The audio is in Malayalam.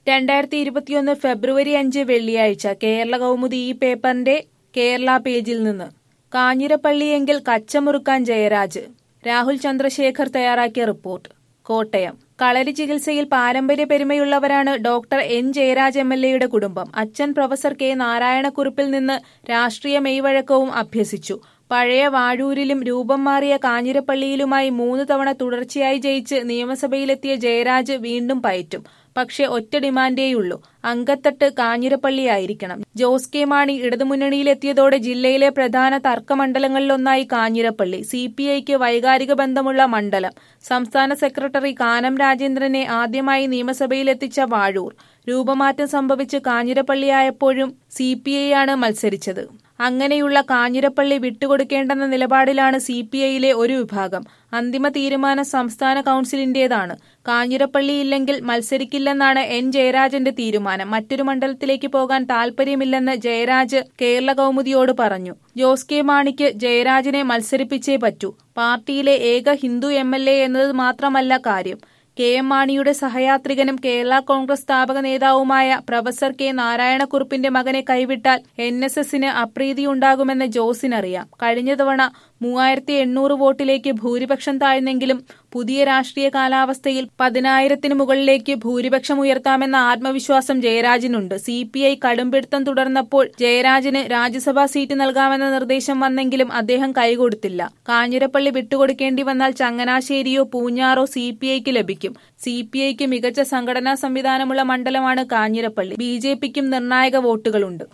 രണ്ടായിരത്തി ഇരുപത്തിയൊന്ന് ഫെബ്രുവരി അഞ്ച് വെള്ളിയാഴ്ച കേരള കൗമുദി ഈ പേപ്പറിന്റെ കേരള പേജിൽ നിന്ന് കാഞ്ഞിരപ്പള്ളിയെങ്കിൽ കച്ചമുറുക്കാൻ ജയരാജ് രാഹുൽ ചന്ദ്രശേഖർ തയ്യാറാക്കിയ റിപ്പോർട്ട് കോട്ടയം കളരി ചികിത്സയിൽ പാരമ്പര്യ പെരുമയുള്ളവരാണ് doctor N Jayaraj M L എയുടെ കുടുംബം അച്ഛൻ പ്രൊഫസർ കെ നാരായണക്കുറുപ്പിൽ നിന്ന് രാഷ്ട്രീയ മെയ്വഴക്കവും അഭ്യസിച്ചു പഴയ വാഴൂരിലും രൂപം മാറിയ കാഞ്ഞിരപ്പള്ളിയിലുമായി മൂന്ന് തവണ തുടർച്ചയായി ജയിച്ച് നിയമസഭയിലെത്തിയ ജയരാജ് വീണ്ടും പയറ്റും പക്ഷെ ഒറ്റ ഡിമാൻഡേയുള്ളൂ അങ്കത്തട്ട് കാഞ്ഞിരപ്പള്ളിയായിരിക്കണം ജോസ് കെ മാണി ഇടതുമുന്നണിയിലെത്തിയതോടെ ജില്ലയിലെ പ്രധാന തർക്കമണ്ഡലങ്ങളിലൊന്നായി കാഞ്ഞിരപ്പള്ളി സി പി ഐക്ക് വൈകാരിക ബന്ധമുള്ള മണ്ഡലം സംസ്ഥാന സെക്രട്ടറി കാനം രാജേന്ദ്രനെ ആദ്യമായി നിയമസഭയിലെത്തിച്ച വാഴൂർ രൂപമാറ്റം സംഭവിച്ച് കാഞ്ഞിരപ്പള്ളിയായപ്പോഴും സി പി ഐ ആണ് മത്സരിച്ചത് അങ്ങനെയുള്ള കാഞ്ഞിരപ്പള്ളി വിട്ടുകൊടുക്കേണ്ടെന്ന നിലപാടിലാണ് സി പി ഐയിലെ ഒരു വിഭാഗം അന്തിമ തീരുമാനം സംസ്ഥാന കൌൺസിലിന്റേതാണ് കാഞ്ഞിരപ്പള്ളി ഇല്ലെങ്കിൽ മത്സരിക്കില്ലെന്നാണ് എൻ ജയരാജന്റെ തീരുമാനം മറ്റൊരു മണ്ഡലത്തിലേക്ക് പോകാൻ താൽപര്യമില്ലെന്ന് ജയരാജ് കേരള കൗമുദിയോട് പറഞ്ഞു ജോസ് കെ മാണിക്ക് ജയരാജനെ മത്സരിപ്പിച്ചേ പറ്റൂ പാർട്ടിയിലെ ഏക ഹിന്ദു എം എൽ എ എന്നത് മാത്രമല്ല കാര്യം കെ എം മാണിയുടെ സഹയാത്രികനും കേരള കോൺഗ്രസ് സ്ഥാപക നേതാവുമായ പ്രൊഫസർ കെ നാരായണക്കുറുപ്പിന്റെ മകനെ കൈവിട്ടാൽ എൻ എസ് എസിന് അപ്രീതിയുണ്ടാകുമെന്ന് ജോസിനറിയാം കഴിഞ്ഞ തവണ മൂവായിരത്തി എണ്ണൂറ് വോട്ടിലേക്ക് ഭൂരിപക്ഷം താഴ്ന്നെങ്കിലും പുതിയ രാഷ്ട്രീയ കാലാവസ്ഥയിൽ പതിനായിരത്തിന് മുകളിലേക്ക് ഭൂരിപക്ഷം ഉയർത്താമെന്ന ആത്മവിശ്വാസം ജയരാജനുണ്ട് സി പി ഐ കടുംപിടുത്തം തുടർന്നപ്പോൾ ജയരാജന് രാജ്യസഭാ സീറ്റ് നൽകാമെന്ന നിർദ്ദേശം വന്നെങ്കിലും അദ്ദേഹം കൈകൊടുത്തില്ല കാഞ്ഞിരപ്പള്ളി വിട്ടുകൊടുക്കേണ്ടി വന്നാൽ ചങ്ങനാശ്ശേരിയോ പൂഞ്ഞാറോ സി പി ഐക്ക് ലഭിക്കും സി പി ഐക്ക് മികച്ച സംഘടനാ സംവിധാനമുള്ള മണ്ഡലമാണ് കാഞ്ഞിരപ്പള്ളി ബി ജെ പിക്കും നിർണായക വോട്ടുകളുണ്ട്